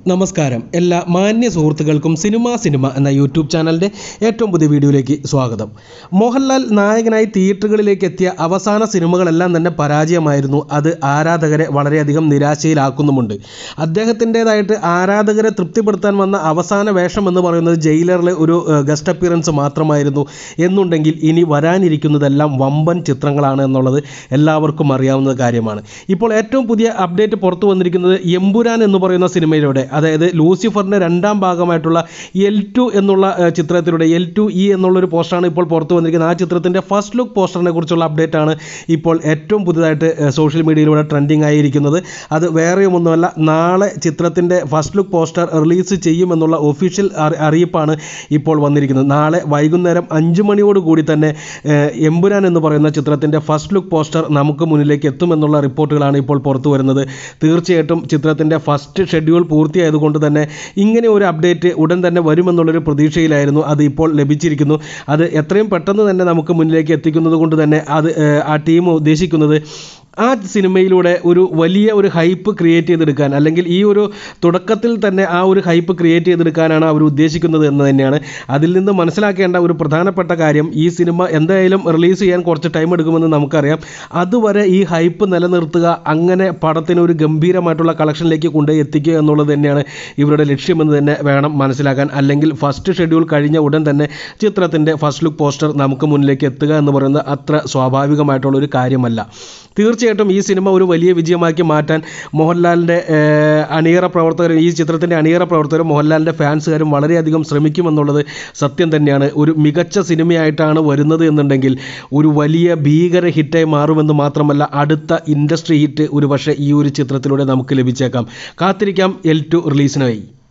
നമസ്കാരം എല്ലാ മാന്യ സുഹൃത്തുക്കൾക്കും സിനിമ സിനിമ എന്ന യൂട്യൂബ് ചാനലിൻ്റെ ഏറ്റവും പുതിയ വീഡിയോയിലേക്ക് സ്വാഗതം മോഹൻലാൽ നായകനായി തിയേറ്ററുകളിലേക്ക് എത്തിയ അവസാന സിനിമകളെല്ലാം തന്നെ പരാജയമായിരുന്നു അത് ആരാധകരെ വളരെയധികം നിരാശയിലാക്കുന്നുമുണ്ട് അദ്ദേഹത്തിൻ്റേതായിട്ട് ആരാധകരെ തൃപ്തിപ്പെടുത്താൻ വന്ന അവസാന വേഷം എന്ന് പറയുന്നത് ജയിലറിലെ ഒരു ഗസ്റ്റ് അപ്പിയറൻസ് മാത്രമായിരുന്നു എന്നുണ്ടെങ്കിൽ ഇനി വരാനിരിക്കുന്നതെല്ലാം വമ്പൻ ചിത്രങ്ങളാണ് എന്നുള്ളത് എല്ലാവർക്കും അറിയാവുന്ന കാര്യമാണ് ഇപ്പോൾ ഏറ്റവും പുതിയ അപ്ഡേറ്റ് പുറത്തു വന്നിരിക്കുന്നത് എമ്പുരാൻ എന്ന് പറയുന്ന സിനിമയിലൂടെ അതായത് ലൂസിഫറിൻ്റെ രണ്ടാം ഭാഗമായിട്ടുള്ള എൽ ടു എന്നുള്ള ഏഹ്, ചിത്രത്തിലൂടെ എൽ ടു ഇ എന്നുള്ളൊരു പോസ്റ്ററാണ് ഇപ്പോൾ പുറത്തു വന്നിരിക്കുന്നത് ആ ചിത്രത്തിൻ്റെ ഫസ്റ്റ് ലുക്ക് പോസ്റ്ററിനെ കുറിച്ചുള്ള അപ്ഡേറ്റ് ആണ് ഇപ്പോൾ ഏറ്റവും പുതുതായിട്ട് ഏഹ്, സോഷ്യൽ മീഡിയയിലൂടെ ട്രെൻഡിങ് ആയിരിക്കുന്നത് അത് വേറെയൊന്നുമല്ല നാളെ ചിത്രത്തിൻ്റെ ഫസ്റ്റ് ലുക്ക് പോസ്റ്റർ റിലീസ് ചെയ്യുമെന്നുള്ള ഒഫീഷ്യൽ അറി- അറിയിപ്പാണ് ഇപ്പോൾ വന്നിരിക്കുന്നത് നാളെ വൈകുന്നേരം അഞ്ച് മണിയോട് കൂടി തന്നെ ഏഹ്, എമ്പുരാൻ എന്ന് പറയുന്ന ചിത്രത്തിൻ്റെ ഫസ്റ്റ് ലുക്ക് പോസ്റ്റർ നമുക്ക് മുന്നിലേക്ക് എത്തുമെന്നുള്ള റിപ്പോർട്ടുകളാണ് ഇപ്പോൾ പുറത്തു വരുന്നത് തീർച്ചയായിട്ടും ചിത്രത്തിൻ്റെ ഫസ്റ്റ് ഷെഡ്യൂൾ പൂർത്തിയായതുകൊണ്ട് തന്നെ ഇങ്ങനെ ഒരു അപ്ഡേറ്റ് ഉടൻ തന്നെ വരുമെന്നുള്ളൊരു പ്രതീക്ഷയിലായിരുന്നു അത് ഇപ്പോൾ ലഭിച്ചിരിക്കുന്നു അത് എത്രയും പെട്ടെന്ന് തന്നെ നമുക്ക് മുന്നിലേക്ക് എത്തിക്കുന്നത് കൊണ്ട് തന്നെ അത് ഏഹ്, ആ ടീം ഉദ്ദേശിക്കുന്നത് ആ സിനിമയിലൂടെ ഒരു വലിയ ഒരു ഹൈപ്പ് ക്രിയേറ്റ് ചെയ്തെടുക്കാൻ അല്ലെങ്കിൽ ഈ ഒരു തുടക്കത്തിൽ തന്നെ ആ ഒരു ഹൈപ്പ് ക്രിയേറ്റ് ചെയ്തെടുക്കാനാണ് അവർ ഉദ്ദേശിക്കുന്നത് എന്ന് തന്നെയാണ് അതിൽ നിന്ന് മനസ്സിലാക്കേണ്ട ഒരു പ്രധാനപ്പെട്ട കാര്യം ഈ സിനിമ എന്തായാലും റിലീസ് ചെയ്യാൻ കുറച്ച് ടൈം എടുക്കുമെന്ന് നമുക്കറിയാം അതുവരെ ഈ ഹൈപ്പ് നിലനിർത്തുക അങ്ങനെ പടത്തിന് ഒരു ഗംഭീരമായിട്ടുള്ള കളക്ഷനിലേക്ക് കൊണ്ടുപോയി എത്തിക്കുക എന്നുള്ളത് തന്നെയാണ് ഇവരുടെ ലക്ഷ്യമെന്ന് തന്നെ വേണം മനസ്സിലാക്കാൻ അല്ലെങ്കിൽ ഫസ്റ്റ് ഷെഡ്യൂൾ കഴിഞ്ഞ ഉടൻ തന്നെ ചിത്രത്തിൻ്റെ ഫസ്റ്റ് ലുക്ക് പോസ്റ്റർ നമുക്ക് മുന്നിലേക്ക് എത്തുക എന്ന് പറയുന്നത് അത്ര സ്വാഭാവികമായിട്ടുള്ള ഒരു കാര്യമല്ല തീർച്ചയായിട്ടും ഈ സിനിമ ഒരു വലിയ വിജയമാക്കി മാറ്റാൻ മോഹൻലാലിൻ്റെ ഏഹ്, അണിയറ പ്രവർത്തകരും ഈ ചിത്രത്തിൻ്റെ അണിയറ പ്രവർത്തകരും മോഹൻലാലിൻ്റെ ഫാൻസുകാരും വളരെയധികം ശ്രമിക്കുമെന്നുള്ളത് സത്യം തന്നെയാണ് ഒരു മികച്ച സിനിമയായിട്ടാണ് വരുന്നത് എന്നുണ്ടെങ്കിൽ ഒരു വലിയ ഭീകര ഹിറ്റായി മാറുമെന്ന് മാത്രമല്ല അടുത്ത ഇൻഡസ്ട്രി ഹിറ്റ് ഒരു പക്ഷേ ഈ ഒരു ചിത്രത്തിലൂടെ നമുക്ക് ലഭിച്ചേക്കാം കാത്തിരിക്കാം എൽ ടു റിലീസിനായി